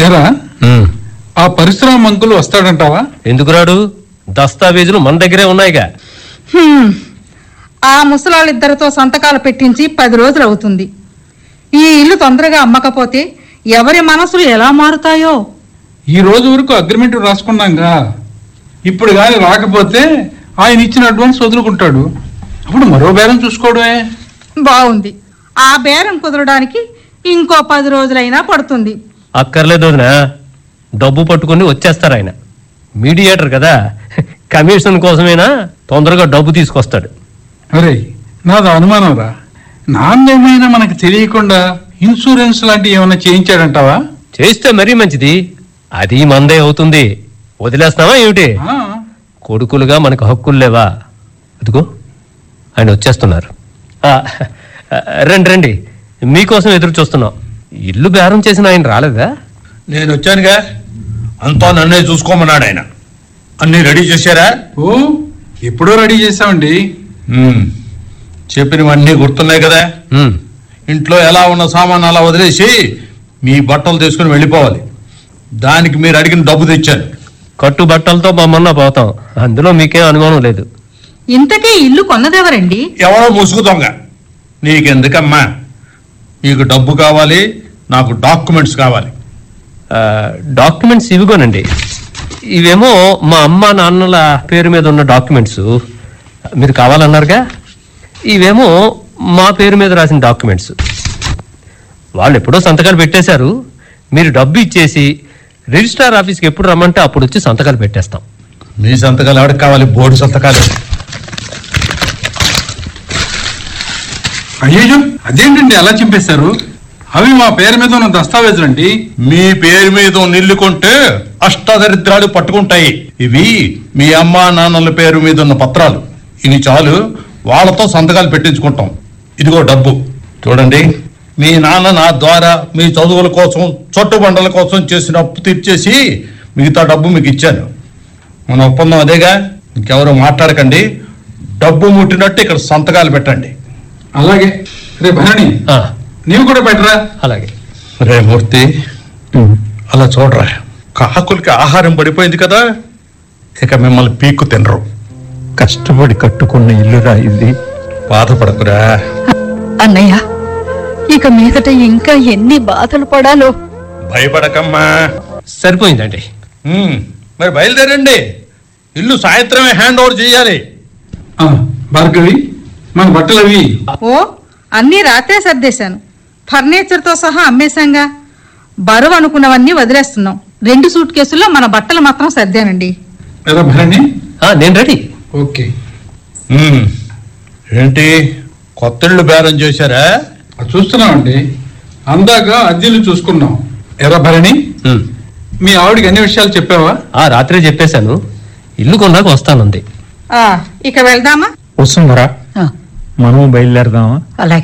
ఎరా ఉమ్. ఆ పరిశ్రమ అంకులు వస్తాడంటావా ఎందుకు రాడు దస్తావేజులు మన దగ్గరే ఉన్నాయిగా హ్మ్. ఆ ముసలాళ్ళిద్దరితో సంతకాలు పెట్టించి పది రోజులు అవుతుంది ఈ ఇల్లు తొందరగా అమ్మకపోతే ఎవరి మనసులు ఎలా మారుతాయో ఈ రోజు వరకు అగ్రిమెంట్ రాసుకున్నాంగా ఇప్పుడు గాని రాకపోతే ఆయన ఇచ్చిన అడ్వాన్స్ వదులుకుంటాడు అప్పుడు మరో బేరం చూసుకోవడమే బాగుంది ఆ బేరం కుదరడానికి ఇంకో పది రోజులైనా పడుతుంది అక్కర్లేదు వదినా డబ్బు పట్టుకుని వచ్చేస్తారు ఆయన మీడియేటర్ కదా కమిషన్ కోసమైనా తొందరగా డబ్బు తీసుకొస్తాడు అరే నాది అనుమానం రా నాన్నేమైనా మనకు తెలియకుండా ఇన్సూరెన్స్ లాంటివి ఏమైనా చేయించాడంటావా చేస్తే మరీ మంచిది అది మందే అవుతుంది వదిలేస్తావా ఏమిటి ఆ, కొడుకులుగా మనకు హక్కులు లేవా అదిగో ఆయన వచ్చేస్తున్నారు ఆ, రండి రండి మీకోసం ఎదురు చూస్తున్నాం ఇల్లు బేరం చేసిన ఆయన రాలేదా నేను వచ్చానుగా అంతా నన్నే చూసుకోమన్నాడు ఆయన అన్ని రెడీ చేశారా ఓ ఎప్పుడో రెడీ చేసామండి ఉమ్. చెప్పినవన్నీ గుర్తున్నాయి కదా ఉమ్, ఇంట్లో ఎలా ఉన్న సామాన్ అలా వదిలేసి మీ బట్టలు తీసుకుని వెళ్ళిపోవాలి దానికి మీరు అడిగిన డబ్బు తెచ్చాను కట్టు బట్టలతో మమ్మల్ని పోతాం అందులో మీకేం అనుమానం లేదు ఇంతకీ ఇల్లు కొన్నదెవరండి ఎవరో ముసుగు దొంగ నీకెందుకమ్మా నీకు డబ్బు కావాలి నాకు డాక్యుమెంట్స్ కావాలి ఆ, డాక్యుమెంట్స్ ఇవిగోనండి ఇవేమో మా అమ్మ నాన్నల పేరు మీద ఉన్న డాక్యుమెంట్స్ మీరు కావాలన్నారుగా ఇవేమో మా పేరు మీద రాసిన డాక్యుమెంట్స్ వాళ్ళు ఎప్పుడో సంతకాలు పెట్టేశారు మీరు డబ్బు ఇచ్చేసి రిజిస్ట్రార్ ఆఫీస్కి ఎప్పుడు రమ్మంటే అప్పుడు వచ్చి సంతకాలు పెట్టేస్తాం మీ సంతకాలు ఎవరికి కావాలి బోర్డు సంతకాలు అయ్యో అదేంటండి అలా చింపేశారు అవి మా పేరు మీద ఉన్న దస్తావేజులండి మీ పేరు మీద నిల్లు కొంటే అష్టదరిద్రాలు పట్టుకుంటాయి ఇవి మీ అమ్మా నాన్నల పేరు మీద ఉన్న పత్రాలు ఇవి చాలు వాళ్ళతో సంతకాలు పెట్టించుకుంటాం ఇదిగో డబ్బు చూడండి మీ నాన్న నా ద్వారా మీ చదువుల కోసం బండల కోసం చేసిన అప్పు తీర్చేసి మిగతా డబ్బు మీకు ఇచ్చాను మన ఒప్పందం అదేగా ఇంకెవరు మాట్లాడకండి డబ్బు ముట్టినట్టు ఇక్కడ సంతకాలు పెట్టండి అలాగే రే భరణి ఆ, నీవు కూడా పెట్టరా అలాగే రే మూర్తి అలా చూడరా కాకులకి ఆహారం పడిపోయింది కదా ఇక మిమ్మల్ని పీక్కు తినరు కష్టపడి కట్టుకున్న ఇల్లురా ఇది బాధపడకురా అన్నయ్య ఇక మీదట ఇంకా ఎన్ని బాధలు పడాలో భయపడకమ్మా సరిపోయిందండి ఉమ్, మరి బయలుదేరండి ఇల్లు సాయంత్రమే హ్యాండ్ ఓవర్ చేయాలి ఆ, భార్గవి మన బట్టలు అవి ఓ అన్నీ రాత్రే సర్దేశాను ఫర్నిచర్తో సహా అమ్మేశాంగా బరువు అనుకున్నవన్నీ వదిలేస్తున్నాం రెండు సూట్ కేసుల్లో మన బట్టలు మాత్రం సర్దానండి ఎరా భరణి ఆ, నేను రెడీ ఓకే ఉమ్, ఏంటి కొత్త ఇల్లు బేరం చేశారా అది చూస్తున్నామండి అందాక అద్దెలు చూసుకున్నాం ఎరా భరణి ఉమ్. మీ ఆవిడకి అన్ని విషయాలు చెప్పావా ఆ రాత్రే చెప్పేశాను ఇల్లు కొన్నాక వస్తానుంది ఆ, ఇక వెళ్దామా వస్తుందరా ఆ, మనము బయలుదేరదామా అలాగే